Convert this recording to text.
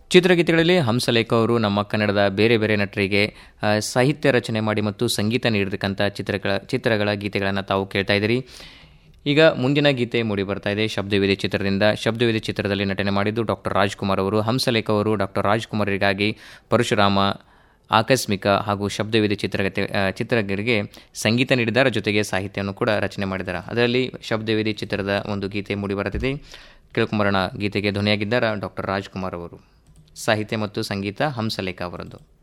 ಚಿತ್ರಗೀತೆಗಳಲ್ಲಿ ಹಂಸಲೇಖ ಅವರು ನಮ್ಮ ಕನ್ನಡದ ಬೇರೆ ಬೇರೆ ನಟರಿಗೆ ಆ, ಸಾಹಿತ್ಯ ರಚನೆ ಮಾಡಿ ಮತ್ತು ಸಂಗೀತ ನೀಡಿರ್ತಕ್ಕಂಥ ಚಿತ್ರಗಳ ಚಿತ್ರಗಳ ಗೀತೆಗಳನ್ನು ತಾವು ಕೇಳ್ತಾ ಇದ್ದೀರಿ ಈಗ ಮುಂದಿನ ಗೀತೆ ಮೂಡಿ ಬರ್ತಾ ಇದೆ ಶಬ್ದವಿದೆ ಚಿತ್ರದಿಂದ ಶಬ್ದವಿದೆ ಚಿತ್ರದಲ್ಲಿ ನಟನೆ ಮಾಡಿದ್ದು ಡಾಕ್ಟರ್ ರಾಜ್ಕುಮಾರ್ ಅವರು ಹಂಸಲೇಖ ಅವರು ಡಾಕ್ಟರ್ ರಾಜ್ಕುಮಾರರಿಗಾಗಿ ಪರಶುರಾಮ ಆಕಸ್ಮಿಕ ಹಾಗೂ ಶಬ್ದವಿದೆ ಚಿತ್ರಗತೆ ಆ, ಚಿತ್ರಗಳಿಗೆ ಸಂಗೀತ ನೀಡಿದ್ದಾರೆ ಜೊತೆಗೆ ಸಾಹಿತ್ಯವನ್ನು ಕೂಡ ರಚನೆ ಮಾಡಿದ್ದಾರೆ ಅದರಲ್ಲಿ ಶಬ್ದವಿದೆ ಚಿತ್ರದ ಒಂದು ಗೀತೆ ಮೂಡಿ ಬರುತ್ತಿದೆ ಕೇಳ್ಕೊಂಬರೋಣ ಗೀತೆಗೆ ಧ್ವನಿಯಾಗಿದ್ದಾರೆ ಡಾಕ್ಟರ್ ರಾಜ್ಕುಮಾರ್ ಅವರು ಸಾಹಿತ್ಯ ಮತ್ತು ಸಂಗೀತ ಹಂಸಲೇಖ ಅವರದ್ದು